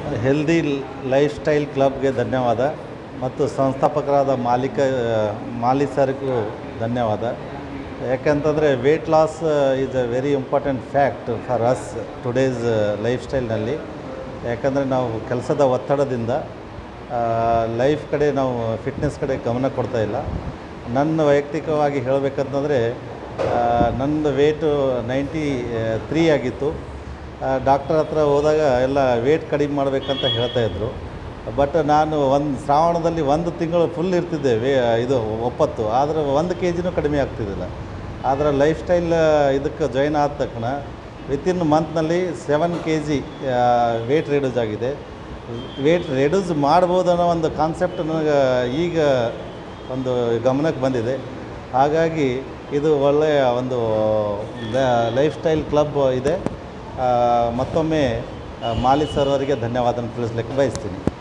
healthy life style ಕ್ಲಬ್ಗೆ ಧನ್ಯವಾದ ಮತ್ತು ಸಂಸ್ಥಾಪಕರಾದ ಮಾಲೀಕ ಮಾಲೀಸರಿಗೂ ಧನ್ಯವಾದ ಯಾಕಂತಂದರೆ weight loss is a very important fact for us today's ಲೈಫ್ ಸ್ಟೈಲ್ನಲ್ಲಿ ಯಾಕಂದರೆ ನಾವು ಕೆಲಸದ ಒತ್ತಡದಿಂದ ಲೈಫ್ ಕಡೆ ನಾವು ಫಿಟ್ನೆಸ್ ಕಡೆ ಗಮನ ಕೊಡ್ತಾ ಇಲ್ಲ ನನ್ನ ವೈಯಕ್ತಿಕವಾಗಿ ಹೇಳಬೇಕಂತಂದರೆ ನಂದು ವೇಟು ನೈಂಟಿ ತ್ರೀ ಆಗಿತ್ತು ಡಾಕ್ಟರ್ ಹತ್ರ ಹೋದಾಗ ಎಲ್ಲ ವೇಟ್ ಕಡಿಮೆ ಮಾಡಬೇಕಂತ ಹೇಳ್ತಾಯಿದ್ರು ಬಟ್ ನಾನು ಒಂದು ಶ್ರಾವಣದಲ್ಲಿ ಒಂದು ತಿಂಗಳು ಫುಲ್ ಇರ್ತಿದ್ದೆ ವೇ ಇದು ಒಪ್ಪತ್ತು ಆದರೆ ಒಂದು ಕೆ ಜಿನೂ ಕಡಿಮೆ ಆಗ್ತಿದ್ದಿಲ್ಲ ಆದರೆ ಲೈಫ್ ಸ್ಟೈಲ್ ಇದಕ್ಕೆ ಜಾಯ್ನ್ ಆದ ತಕ್ಷಣ ವಿತಿನ್ ಮಂತ್ನಲ್ಲಿ seven K G weight reduce ಆಗಿದೆ ವೇಟ್ ರಿಡ್ಯೂಸ್ ಮಾಡ್ಬೋದು ಅನ್ನೋ ಒಂದು ಕಾನ್ಸೆಪ್ಟ್ ನನಗೆ ಈಗ ಒಂದು ಗಮನಕ್ಕೆ ಬಂದಿದೆ ಹಾಗಾಗಿ ಇದು ಒಳ್ಳೆಯ ಒಂದು ಲೈಫ್ ಸ್ಟೈಲ್ ಕ್ಲಬ್ ಇದೆ ಆ, ಮತ್ತೊಮ್ಮೆ ಆ, ಮಾಲಿ ಸರ್ ಅವರಿಗೆ ಧನ್ಯವಾದ ತಿಳಿಸ್ಲಿಕ್ಕೆ ಬಯಸ್ತೀನಿ